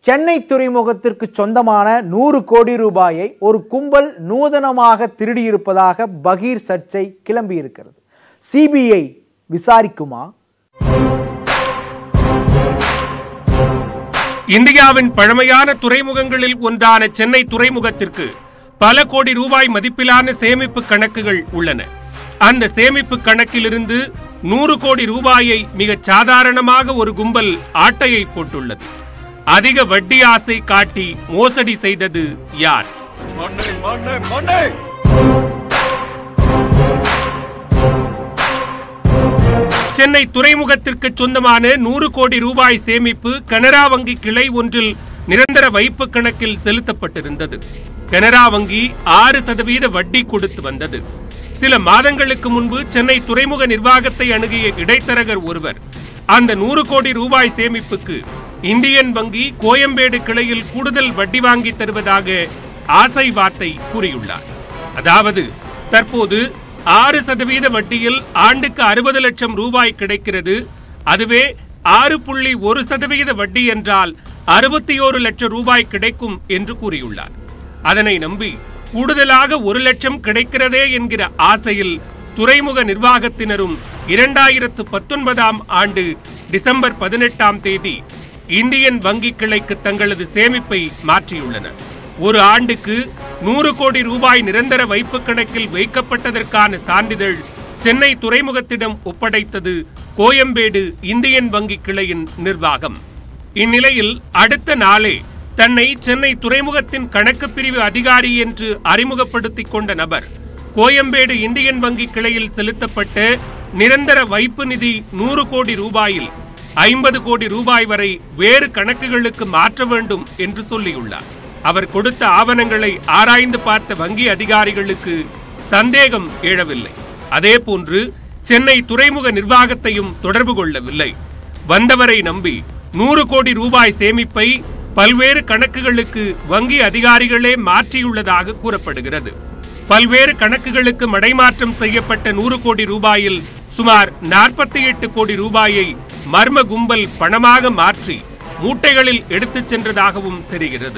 சென்னை துறைமுகத்திற்கு சொந்தமான நூறு கோடி ரூபாயை ஒரு கும்பல் நூதனமாக திருடியிருப்பதாக பகீர் சர்ச்சை கிளம்பியிருக்கிறது சிபிஐ விசாரிக்குமா இந்தியாவின் பழமையான துறைமுகங்களில் ஒன்றான சென்னை துறைமுகத்திற்கு பல கோடி ரூபாய் மதிப்பிலான சேமிப்பு கணக்குகள் உள்ளன அந்த சேமிப்பு கணக்கிலிருந்து நூறு கோடி ரூபாயை மிகச் சாதாரணமாக ஒரு கும்பல் ஆட்டையை போட்டுள்ளது அதிக வட்டி ஆசை காட்டி மோசடி செய்தது யார் மண்ணை மண்ணை மண்ணை சென்னை துறைமுகத்திற்கு சொந்தமான நூறு கோடி ரூபாய் சேமிப்பு கனரா வங்கி கிளை ஒன்றில் நிரந்தர வைப்பு கணக்கில் செலுத்தப்பட்டிருந்தது கனரா வங்கி ஆறு சதவீத வட்டி கொடுத்து வந்தது சில மாதங்களுக்கு முன்பு சென்னை துறைமுக நிர்வாகத்தை அணுகிய இடைத்தரகர் ஒருவர் அந்த நூறு கோடி ரூபாய் சேமிப்புக்கு இந்தியன் வங்கி கோயம்பேடு கிளையில் கூடுதல் வட்டி வாங்கி தருவதாக ஆசை வார்த்தை கூறியுள்ளார் அதாவது தற்போது ஆறு சதவீத வட்டியில் ஆண்டுக்கு அறுபது லட்சம் ரூபாய் கிடைக்கிறது அதுவே ஆறு புள்ளி ஒரு சதவிகித வட்டி என்றால் அறுபத்தி ஓரு லட்சம் ரூபாய் கிடைக்கும் என்று கூறியுள்ளார் அதனை நம்பி கூடுதலாக ஒரு லட்சம் கிடைக்கிறதே என்கிற ஆசையில் துறைமுக நிர்வாகத்தினரும் இரண்டாயிரத்து பத்தொன்பதாம் ஆண்டு டிசம்பர் பதினெட்டாம் தேதி இந்தியன் வங்கி கிளைக்கு தங்களது சேமிப்பை மாற்றியுள்ளனர் ஒரு ஆண்டுக்கு நூறு கோடி ரூபாய் நிரந்தர வைப்பு கணக்கில் வைக்கப்பட்டதற்கான சான்றிதழ் சென்னை துறைமுகத்திடம் ஒப்படைத்தது கோயம்பேடு இந்தியன் வங்கி கிளையின் நிர்வாகம் இந்நிலையில் அடுத்த நாளே தன்னை சென்னை துறைமுகத்தின் கணக்கு பிரிவு அதிகாரி என்று அறிமுகப்படுத்திக் கொண்ட நபர் கோயம்பேடு இந்தியன் வங்கி கிளையில் செலுத்தப்பட்ட நிரந்தர வைப்பு நிதி நூறு கோடி ரூபாயில் ஐம்பது கோடி ரூபாய் வரை வேறு கணக்குகளுக்கு மாற்ற வேண்டும் என்று சொல்லியுள்ளார் அவர் கொடுத்த ஆவணங்களை ஆராய்ந்து பார்த்த வங்கி அதிகாரிகளுக்கு சந்தேகம் எழவில்லை அதேபோன்று சென்னை துறைமுக நிர்வாகத்தையும் தொடர்பு கொள்ளவில்லை வந்தவரை நம்பி நூறு கோடி ரூபாய் சேமிப்பை பல்வேறு கணக்குகளுக்கு வங்கி அதிகாரிகளே மாற்றியுள்ளதாக கூறப்படுகிறது பல்வேறு கணக்குகளுக்கு மடைமாற்றம் செய்யப்பட்ட நூறு கோடி ரூபாயில் சுமார் நாற்பத்தி எட்டு கோடி ரூபாயை மர்ம கும்பல் பணமாக மாற்றி மூட்டைகளில் எடுத்துச் சென்றதாகவும் தெரிகிறது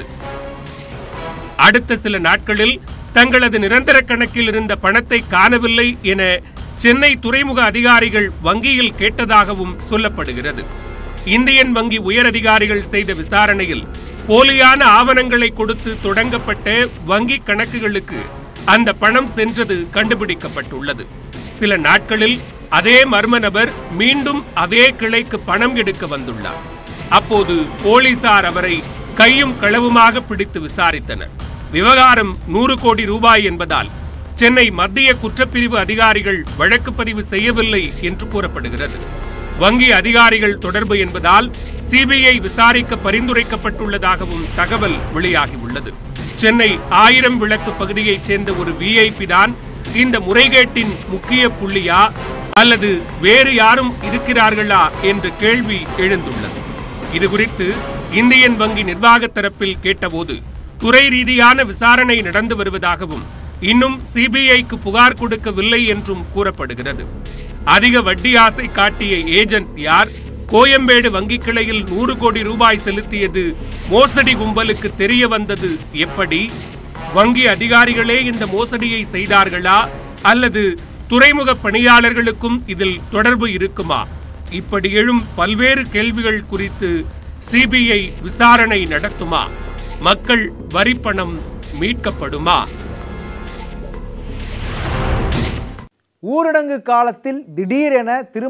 அடுத்த சில நாட்களில் தங்களது நிரந்தர கணக்கில் இருந்த பணத்தை காணவில்லை என சென்னை துறைமுக அதிகாரிகள் வங்கியில் கேட்டதாகவும் சொல்லப்படுகிறது இந்தியன் வங்கி உயர் அதிகாரிகள் செய்த விசாரணையில் போலியான ஆவணங்களை கொடுத்து தொடங்கப்பட்ட வங்கி கணக்குகளுக்கு அந்த பணம் சென்றது கண்டுபிடிக்கப்பட்டுள்ளது சில நாட்களில் அதே மர்ம நபர் மீண்டும் அதே கிளைக்கு பணம் எடுக்க வந்துள்ளார் அப்போது போலீசார் அவரை கையும் களவுமாக பிடித்து விசாரித்தனர் விவகாரம் நூறு கோடி ரூபாய் என்பதால் சென்னை மத்திய குற்றப்பிரிவு அதிகாரிகள் வழக்கு பதிவு செய்யவில்லை என்று கூறப்படுகிறது வங்கி அதிகாரிகள் தொடர்பு என்பதால் சிபிஐ விசாரிக்க பரிந்துரைக்கப்பட்டுள்ளதாகவும் தகவல் வெளியாகியுள்ளது சென்னை ஆயிரம் விளக்கு பகுதியைச் சேர்ந்த ஒரு விஐபி தான் இந்த முறைகேட்டின் முக்கிய புள்ளியா அல்லது வேறு யாரும் இருக்கிறார்களா என்ற கேள்வி எழுந்துள்ளது இது குறித்து இந்தியன் வங்கி நிர்வாக தரப்பில் கேட்டபோது துறை ரீதியான விசாரணை நடந்து வருவதாகவும் இன்னும் சிபிஐக்கு புகார் கொடுக்கவில்லை என்றும் கூறப்படுகிறது அதிக வட்டி ஆசை காட்டிய ஏஜென்ட் யார் கோயம்பேடு வங்கி கிளையில் நூறு கோடி ரூபாய் செலுத்தியது மோசடி கும்பலுக்கு தெரிய வந்தது எப்படி வங்கி அதிகாரிகளே இந்த மோசடியை செய்தார்களா அல்லது துறைமுக பணியாளர்களுக்கும் இதில் தொடர்பு இருக்குமா இப்படி எழும் பல்வேறு கேள்விகள் குறித்து சிபிஐ விசாரணை நடத்துமா மக்கள் வரிப்பணம் மீட்கப்படுமா ஊரடங்கு காலத்தில் திடீரென திரு